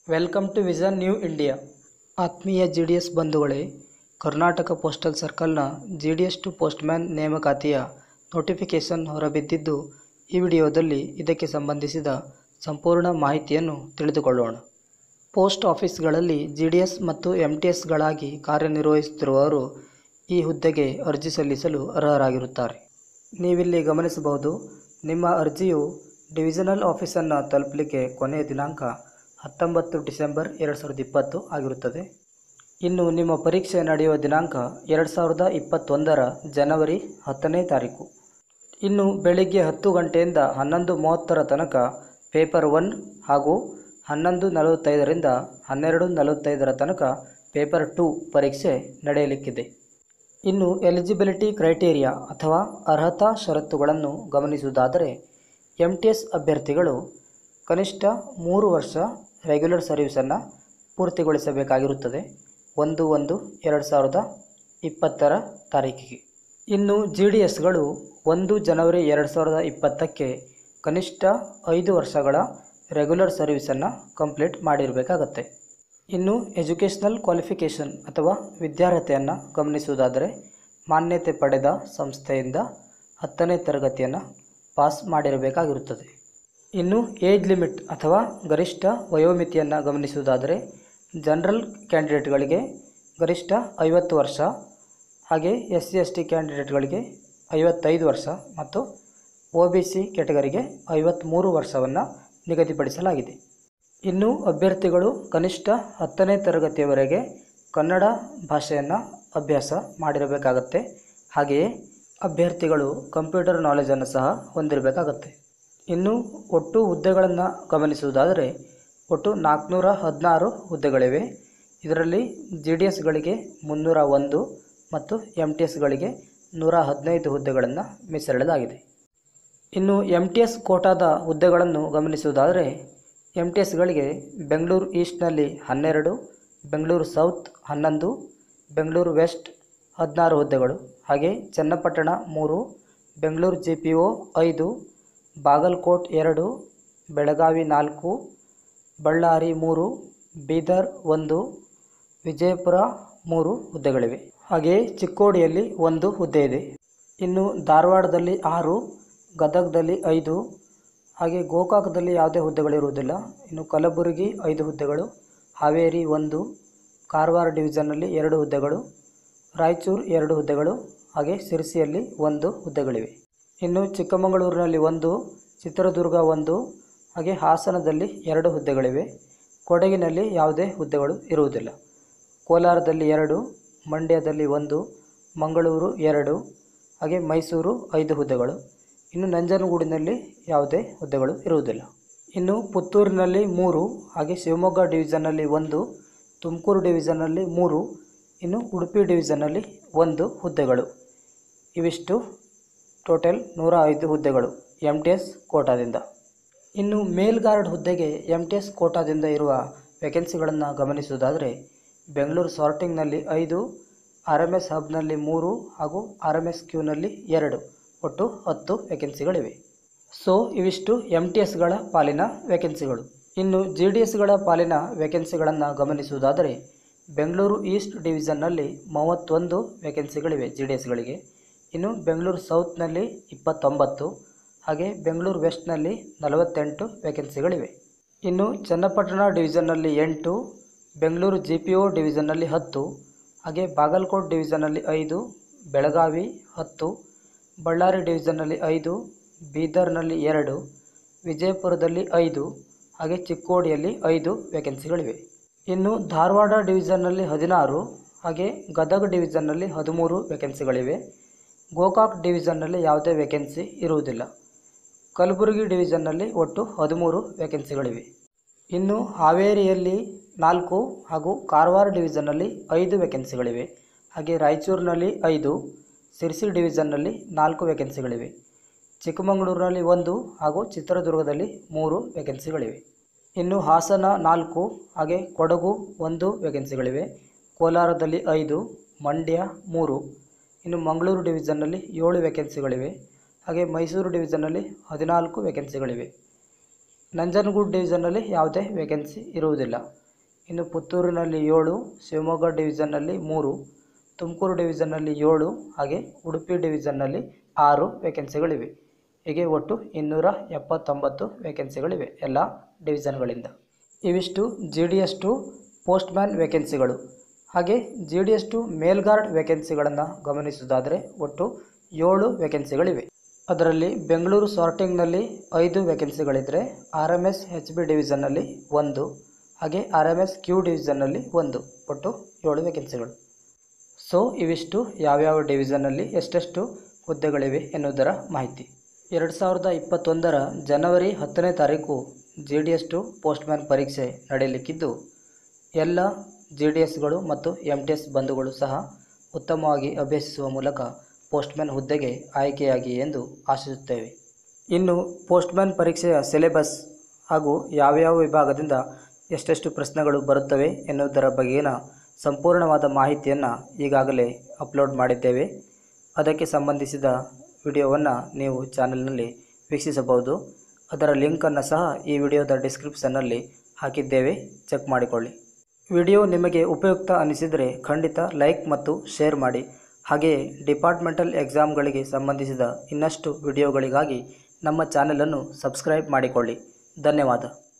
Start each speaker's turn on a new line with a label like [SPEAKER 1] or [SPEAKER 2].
[SPEAKER 1] welcome to vision new India ಆತ್ಮೀಯ G D S ಬಂಧುಗಳೇ Karnataka postal ಸರ್ಕಲ್ನ G D S to postman ನೇಮಕಾತಿಯ notification ಹೊರಬಿದ್ದಿದ್ದು ಈ ವಿಡಿಯೋದಲ್ಲಿ ಇದಕ್ಕೆ ಸಂಬಂಧಿಸಿದ ಸಂಪೂರ್ಣ ಮಾಹಿತಿಯನ್ನು ತಿಳಿದುಕೊಳ್ಳೋಣ ಪೋಸ್ಟ್ ಆಫೀಸ್ಗಳಲ್ಲಿ ಜಿ ಡಿ ಎಸ್ ಮತ್ತು ಎಮ್ ಟಿ ಎಸ್ಗಳಾಗಿ ಕಾರ್ಯನಿರ್ವಹಿಸುತ್ತಿರುವವರು ಈ ಹುದ್ದೆಗೆ ಅರ್ಜಿ ಸಲ್ಲಿಸಲು ಅರ್ಹರಾಗಿರುತ್ತಾರೆ ನೀವಿಲ್ಲಿ ಗಮನಿಸಬಹುದು ನಿಮ್ಮ ಅರ್ಜಿಯು ಡಿವಿಷನಲ್ ಆಫೀಸನ್ನು ತಲುಪಲಿಕ್ಕೆ ಕೊನೆಯ ದಿನಾಂಕ ಹತ್ತೊಂಬತ್ತು ಡಿಸೆಂಬರ್ ಎರಡು ಸಾವಿರದ ಇಪ್ಪತ್ತು ಆಗಿರುತ್ತದೆ ಇನ್ನು ನಿಮ್ಮ ಪರೀಕ್ಷೆ ನಡೆಯುವ ದಿನಾಂಕ ಎರಡು ಸಾವಿರದ ಇಪ್ಪತ್ತೊಂದರ ಜನವರಿ ಹತ್ತನೇ ತಾರೀಕು ಇನ್ನು ಬೆಳಿಗ್ಗೆ ಹತ್ತು ಗಂಟೆಯಿಂದ ಹನ್ನೊಂದು ಮೂವತ್ತರ ತನಕ ಪೇಪರ್ ಒನ್ ಹಾಗೂ ಹನ್ನೊಂದು ನಲವತ್ತೈದರಿಂದ ಹನ್ನೆರಡು ನಲವತ್ತೈದರ ತನಕ ಪೇಪರ್ ಟು ಪರೀಕ್ಷೆ ನಡೆಯಲಿಕ್ಕಿದೆ ಇನ್ನು ಎಲಿಜಿಬಿಲಿಟಿ ಕ್ರೈಟೇರಿಯಾ ಅಥವಾ ಅರ್ಹತಾ ಷರತ್ತುಗಳನ್ನು ಗಮನಿಸುವುದಾದರೆ ಎಮ್ ಟಿ ಎಸ್ ಅಭ್ಯರ್ಥಿಗಳು ಕನಿಷ್ಠ ಮೂರು ವರ್ಷ ರೆಗ್ಯುಲರ್ ಸರ್ವಿಸನ್ನು ಪೂರ್ತಿಗೊಳಿಸಬೇಕಾಗಿರುತ್ತದೆ ಒಂದು ಒಂದು ಎರಡು ಸಾವಿರದ ಇಪ್ಪತ್ತರ ತಾರೀಕಿಗೆ ಇನ್ನು ಜಿ ಡಿ ಎಸ್ಗಳು ಒಂದು ಜನವರಿ ಎರಡು ಸಾವಿರದ ಇಪ್ಪತ್ತಕ್ಕೆ ಕನಿಷ್ಠ ಐದು ವರ್ಷಗಳ ರೆಗ್ಯುಲರ್ ಸರ್ವಿಸನ್ನು ಕಂಪ್ಲೀಟ್ ಮಾಡಿರಬೇಕಾಗತ್ತೆ ಇನ್ನು ಎಜುಕೇಷನಲ್ ಕ್ವಾಲಿಫಿಕೇಷನ್ ಅಥವಾ ವಿದ್ಯಾರ್ಹತೆಯನ್ನು ಗಮನಿಸುವುದಾದರೆ ಮಾನ್ಯತೆ ಪಡೆದ ಸಂಸ್ಥೆಯಿಂದ ಹತ್ತನೇ ತರಗತಿಯನ್ನು ಪಾಸ್ ಮಾಡಿರಬೇಕಾಗಿರುತ್ತದೆ ಇನ್ನು ಏಜ್ ಲಿಮಿಟ್ ಅಥವಾ ಗರಿಷ್ಠ ವಯೋಮಿತಿಯನ್ನು ಗಮನಿಸುವುದಾದರೆ ಜನರಲ್ ಕ್ಯಾಂಡಿಡೇಟ್ಗಳಿಗೆ ಗರಿಷ್ಠ ಐವತ್ತು ವರ್ಷ ಹಾಗೆ ಎಸ್ ಸಿ ಎಸ್ ಟಿ ಕ್ಯಾಂಡಿಡೇಟ್ಗಳಿಗೆ ಐವತ್ತೈದು ವರ್ಷ ಮತ್ತು ಒ ಬಿ ಸಿ ಕೆಟಗರಿಗೆ ಐವತ್ತ್ಮೂರು ವರ್ಷವನ್ನು ನಿಗದಿಪಡಿಸಲಾಗಿದೆ ಇನ್ನು ಅಭ್ಯರ್ಥಿಗಳು ಕನಿಷ್ಠ ಹತ್ತನೇ ತರಗತಿಯವರೆಗೆ ಕನ್ನಡ ಭಾಷೆಯನ್ನು ಅಭ್ಯಾಸ ಮಾಡಿರಬೇಕಾಗತ್ತೆ ಹಾಗೆಯೇ ಅಭ್ಯರ್ಥಿಗಳು ಕಂಪ್ಯೂಟರ್ ನಾಲೆಜನ್ನು ಸಹ ಹೊಂದಿರಬೇಕಾಗತ್ತೆ ಇನ್ನು ಒಟ್ಟು ಹುದ್ದೆಗಳನ್ನು ಗಮನಿಸುವುದಾದರೆ ಒಟ್ಟು ನಾಲ್ಕುನೂರ ಹದಿನಾರು ಹುದ್ದೆಗಳಿವೆ ಇದರಲ್ಲಿ ಜಿ ಡಿ ಎಸ್ಗಳಿಗೆ ಮುನ್ನೂರ ಒಂದು ಮತ್ತು ಎಮ್ ಟಿ ಎಸ್ಗಳಿಗೆ ನೂರ ಹದಿನೈದು ಹುದ್ದೆಗಳನ್ನು ಮೀಸಲಿಡಲಾಗಿದೆ ಇನ್ನು ಎಮ್ ಟಿ ಎಸ್ ಕೋಟಾದ ಹುದ್ದೆಗಳನ್ನು ಗಮನಿಸುವುದಾದರೆ ಎಮ್ ಟಿ ಎಸ್ಗಳಿಗೆ ಬೆಂಗಳೂರು ಈಸ್ಟ್ನಲ್ಲಿ ಹನ್ನೆರಡು ಬೆಂಗಳೂರು ಸೌತ್ ಹನ್ನೊಂದು ಬೆಂಗಳೂರು ವೆಸ್ಟ್ ಹದಿನಾರು ಹುದ್ದೆಗಳು ಹಾಗೆ ಚನ್ನಪಟ್ಟಣ ಮೂರು ಬೆಂಗಳೂರು ಜಿ ಪಿ ಒ ಐದು ಬಾಗಲಕೋಟ್ ಎರಡು ಬೆಳಗಾವಿ ನಾಲ್ಕು ಬಳ್ಳಾರಿ ಮೂರು ಬೀದರ್ ಒಂದು ವಿಜಯಪುರ ಮೂರು ಹುದ್ದೆಗಳಿವೆ ಹಾಗೆಯೇ ಚಿಕ್ಕೋಡಿಯಲ್ಲಿ ಒಂದು ಹುದ್ದೆ ಇದೆ ಇನ್ನು ಧಾರವಾಡದಲ್ಲಿ ಆರು ಗದಗದಲ್ಲಿ ಐದು ಹಾಗೆ ಗೋಕಾಕದಲ್ಲಿ ಯಾವುದೇ ಹುದ್ದೆಗಳಿರುವುದಿಲ್ಲ ಇನ್ನು ಕಲಬುರಗಿ ಐದು ಹುದ್ದೆಗಳು ಹಾವೇರಿ ಒಂದು ಕಾರವಾರ ಡಿವಿಷನ್ನಲ್ಲಿ ಎರಡು ಹುದ್ದೆಗಳು ರಾಯಚೂರು ಎರಡು ಹುದ್ದೆಗಳು ಹಾಗೆ ಸಿರಸಿಯಲ್ಲಿ ಒಂದು ಹುದ್ದೆಗಳಿವೆ ಇನ್ನು ಚಿಕ್ಕಮಗಳೂರಿನಲ್ಲಿ ಒಂದು ಚಿತ್ರದುರ್ಗ ಒಂದು ಹಾಗೆ ಹಾಸನದಲ್ಲಿ ಎರಡು ಹುದ್ದೆಗಳಿವೆ ಕೊಡಗಿನಲ್ಲಿ ಯಾವುದೇ ಹುದ್ದೆಗಳು ಇರುವುದಿಲ್ಲ ಕೋಲಾರದಲ್ಲಿ ಎರಡು ಮಂಡ್ಯದಲ್ಲಿ ಒಂದು ಮಂಗಳೂರು ಎರಡು ಹಾಗೆ ಮೈಸೂರು ಐದು ಹುದ್ದೆಗಳು ಇನ್ನು ನಂಜನಗೂಡಿನಲ್ಲಿ ಯಾವುದೇ ಹುದ್ದೆಗಳು ಇರುವುದಿಲ್ಲ ಇನ್ನು ಪುತ್ತೂರಿನಲ್ಲಿ ಮೂರು ಹಾಗೆ ಶಿವಮೊಗ್ಗ ಡಿವಿಷನ್ನಲ್ಲಿ ಒಂದು ತುಮಕೂರು ಡಿವಿಷನ್ನಲ್ಲಿ ಮೂರು ಇನ್ನು ಉಡುಪಿ ಡಿವಿಷನ್ನಲ್ಲಿ ಒಂದು ಹುದ್ದೆಗಳು ಇವಿಷ್ಟು ಟೋಟಲ್ ನೂರ ಐದು ಹುದ್ದೆಗಳು ಎಮ್ ಟಿ ಎಸ್ ಕೋಟಾದಿಂದ ಇನ್ನು ಮೇಲ್ ಗಾರ್ಡ್ ಹುದ್ದೆಗೆ ಎಮ್ ಟಿ ಎಸ್ ಕೋಟಾದಿಂದ ಇರುವ ವೇಕೆನ್ಸಿಗಳನ್ನು ಗಮನಿಸುವುದಾದರೆ ಬೆಂಗಳೂರು ಸಾರ್ಟಿಂಗ್ನಲ್ಲಿ ಐದು ಆರ್ ಎಮ್ ಎಸ್ ಹಬ್ನಲ್ಲಿ ಮೂರು ಹಾಗೂ ಆರ್ ಎಮ್ ಎಸ್ ಕ್ಯೂನಲ್ಲಿ ಎರಡು ಒಟ್ಟು ಹತ್ತು ವೇಕೆನ್ಸಿಗಳಿವೆ ಸೊ ಇವಿಷ್ಟು ಎಮ್ ಟಿ ಎಸ್ಗಳ ಪಾಲಿನ ವೇಕೆನ್ಸಿಗಳು ಇನ್ನು ಜಿ ಡಿ ಎಸ್ಗಳ ಪಾಲಿನ ವೇಕೆನ್ಸಿಗಳನ್ನು ಗಮನಿಸುವುದಾದರೆ ಬೆಂಗಳೂರು ಈಸ್ಟ್ ಡಿವಿಷನ್ನಲ್ಲಿ ಮೂವತ್ತೊಂದು ವೇಕೆನ್ಸಿಗಳಿವೆ ಜಿ ಡಿ ಎಸ್ಗಳಿಗೆ ಇನ್ನು ಬೆಂಗಳೂರು ಸೌತ್ನಲ್ಲಿ ಇಪ್ಪತ್ತೊಂಬತ್ತು ಹಾಗೆ ಬೆಂಗಳೂರು ವೆಸ್ಟ್ನಲ್ಲಿ ನಲವತ್ತೆಂಟು ವೇಕೆನ್ಸಿಗಳಿವೆ ಇನ್ನು ಚನ್ನಪಟ್ಟಣ ಡಿವಿಷನ್ನಲ್ಲಿ ಎಂಟು ಬೆಂಗಳೂರು ಜಿ ಪಿ ಒ ಡಿವಿಷನ್ನಲ್ಲಿ ಹತ್ತು ಹಾಗೆ ಬಾಗಲಕೋಟ್ ಡಿವಿಷನ್ನಲ್ಲಿ ಐದು ಬೆಳಗಾವಿ ಹತ್ತು ಬಳ್ಳಾರಿ ಡಿವಿಷನ್ನಲ್ಲಿ ಐದು ಬೀದರ್ನಲ್ಲಿ ಎರಡು ವಿಜಯಪುರದಲ್ಲಿ ಐದು ಹಾಗೆ ಚಿಕ್ಕೋಡಿಯಲ್ಲಿ ಐದು ವೇಕೆನ್ಸಿಗಳಿವೆ ಇನ್ನು ಧಾರವಾಡ ಡಿವಿಷನ್ನಲ್ಲಿ ಹದಿನಾರು ಹಾಗೆ ಗದಗ ಡಿವಿಷನ್ನಲ್ಲಿ ಹದಿಮೂರು ವೇಕೆನ್ಸಿಗಳಿವೆ ಗೋಕಾಕ್ ಡಿವಿಷನ್ನಲ್ಲಿ ಯಾವುದೇ ವೇಕೆನ್ಸಿ ಇರುವುದಿಲ್ಲ ಕಲಬುರಗಿ ಡಿವಿಷನ್ನಲ್ಲಿ ಒಟ್ಟು ಹದಿಮೂರು ವೇಕೆನ್ಸಿಗಳಿವೆ ಇನ್ನು ಹಾವೇರಿಯಲ್ಲಿ ನಾಲ್ಕು ಹಾಗೂ ಕಾರವಾರ ಡಿವಿಷನ್ನಲ್ಲಿ ಐದು ವೇಕೆನ್ಸಿಗಳಿವೆ ಹಾಗೆ ರಾಯಚೂರಿನಲ್ಲಿ ಐದು ಸಿರ್ಸಿ ಡಿವಿಷನ್ನಲ್ಲಿ ನಾಲ್ಕು ವೇಕೆನ್ಸಿಗಳಿವೆ ಚಿಕ್ಕಮಗಳೂರಿನಲ್ಲಿ ಒಂದು ಹಾಗೂ ಚಿತ್ರದುರ್ಗದಲ್ಲಿ ಮೂರು ವೇಕೆನ್ಸಿಗಳಿವೆ ಇನ್ನು ಹಾಸನ ನಾಲ್ಕು ಹಾಗೆ ಕೊಡಗು ಒಂದು ವೇಕೆನ್ಸಿಗಳಿವೆ ಕೋಲಾರದಲ್ಲಿ ಐದು ಮಂಡ್ಯ ಮೂರು ಇನ್ನು ಮಂಗಳೂರು ಡಿವಿಷನ್ನಲ್ಲಿ ಏಳು ವೇಕೆನ್ಸಿಗಳಿವೆ ಹಾಗೆ ಮೈಸೂರು ಡಿವಿಷನ್ನಲ್ಲಿ ಹದಿನಾಲ್ಕು ವೇಕೆನ್ಸಿಗಳಿವೆ ನಂಜನಗೂಡು ಡಿವಿಷನ್ನಲ್ಲಿ ಯಾವುದೇ ವೇಕೆನ್ಸಿ ಇರುವುದಿಲ್ಲ ಇನ್ನು ಪುತ್ತೂರಿನಲ್ಲಿ ಏಳು ಶಿವಮೊಗ್ಗ ಡಿವಿಷನ್ನಲ್ಲಿ ಮೂರು ತುಮಕೂರು ಡಿವಿಷನ್ನಲ್ಲಿ ಏಳು ಹಾಗೆ ಉಡುಪಿ ಡಿವಿಷನ್ನಲ್ಲಿ ಆರು ವೇಕೆನ್ಸಿಗಳಿವೆ ಹೀಗೆ ಒಟ್ಟು ಇನ್ನೂರ ಎಪ್ಪತ್ತೊಂಬತ್ತು ವೇಕೆನ್ಸಿಗಳಿವೆ ಎಲ್ಲ ಡಿವಿಷನ್ಗಳಿಂದ ಇವಿಷ್ಟು G D S to postman ವೇಕೆನ್ಸಿಗಳು ಹಾಗೆ G D S to mail guard ವೇಕೆನ್ಸಿಗಳನ್ನು ಗಮನಿಸುವುದಾದರೆ ಒಟ್ಟು ಏಳು ವೇಕೆನ್ಸಿಗಳಿವೆ ಅದರಲ್ಲಿ ಬೆಂಗಳೂರು ಸಾರ್ಟಿಂಗ್ನಲ್ಲಿ ಐದು ವೇಕೆನ್ಸಿಗಳಿದ್ದರೆ R M S H B ಡಿವಿಷನ್ನಲ್ಲಿ ಒಂದು ಹಾಗೆ ಆರ್ ಎಮ್ ಎಸ್ ಕ್ಯೂ ಡಿವಿಷನ್ನಲ್ಲಿ ಒಂದು ಒಟ್ಟು ಏಳು ವೇಕೆನ್ಸಿಗಳು ಸೊ ಇವಿಷ್ಟು ಯಾವ್ಯಾವ ಡಿವಿಷನ್ನಲ್ಲಿ ಎಷ್ಟೆಷ್ಟು ಹುದ್ದೆಗಳಿವೆ ಎನ್ನುವುದರ ಮಾಹಿತಿ ಎರಡು ಸಾವಿರದ ಇಪ್ಪತ್ತೊಂದರ ಜನವರಿ ಹತ್ತನೇ ತಾರೀಕು G D S to postman ಪರೀಕ್ಷೆ ನಡೆಯಲಿಕ್ಕಿದ್ದು ಎಲ್ಲ ಜಿ ಡಿ ಎಸ್ಗಳು ಮತ್ತು ಎಮ್ ಟಿ ಎಸ್ ಬಂಧುಗಳು ಸಹ ಉತ್ತಮವಾಗಿ ಅಭ್ಯಸಿಸುವ ಮೂಲಕ ಪೋಸ್ಟ್ಮ್ಯಾನ್ ಹುದ್ದೆಗೆ ಆಯ್ಕೆಯಾಗಿ ಎಂದು ಆಶಿಸುತ್ತೇವೆ ಇನ್ನು ಪೋಸ್ಟ್ಮ್ಯಾನ್ ಪರೀಕ್ಷೆಯ ಸಿಲೆಬಸ್ ಹಾಗೂ ಯಾವ್ಯಾವ ವಿಭಾಗದಿಂದ ಎಷ್ಟೆಷ್ಟು ಪ್ರಶ್ನೆಗಳು ಬರುತ್ತವೆ ಎನ್ನುವುದರ ಬಗೆಗಿನ ಸಂಪೂರ್ಣವಾದ ಮಾಹಿತಿಯನ್ನು ಈಗಾಗಲೇ ಅಪ್ಲೋಡ್ ಮಾಡಿದ್ದೇವೆ ಅದಕ್ಕೆ ಸಂಬಂಧಿಸಿದ ವಿಡಿಯೋವನ್ನು ನೀವು ಚಾನಲ್ನಲ್ಲಿ ವೀಕ್ಷಿಸಬಹುದು ಅದರ ಲಿಂಕನ್ನು ಸಹ ಈ ವಿಡಿಯೋದ ಡಿಸ್ಕ್ರಿಪ್ಷನ್ನಲ್ಲಿ ಹಾಕಿದ್ದೇವೆ ಚೆಕ್ ಮಾಡಿಕೊಳ್ಳಿ ವಿಡಿಯೋ ನಿಮಗೆ ಉಪಯುಕ್ತ ಅನಿಸಿದರೆ ಖಂಡಿತ ಲೈಕ್ ಮತ್ತು ಶೇರ್ ಮಾಡಿ ಹಾಗೆಯೇ ಡಿಪಾರ್ಟ್ಮೆಂಟಲ್ ಎಕ್ಸಾಮ್ಗಳಿಗೆ ಸಂಬಂಧಿಸಿದ ಇನ್ನಷ್ಟು ವಿಡಿಯೋಗಳಿಗಾಗಿ ನಮ್ಮ ಚಾನಲನ್ನು ಸಬ್ಸ್ಕ್ರೈಬ್ ಮಾಡಿಕೊಳ್ಳಿ ಧನ್ಯವಾದ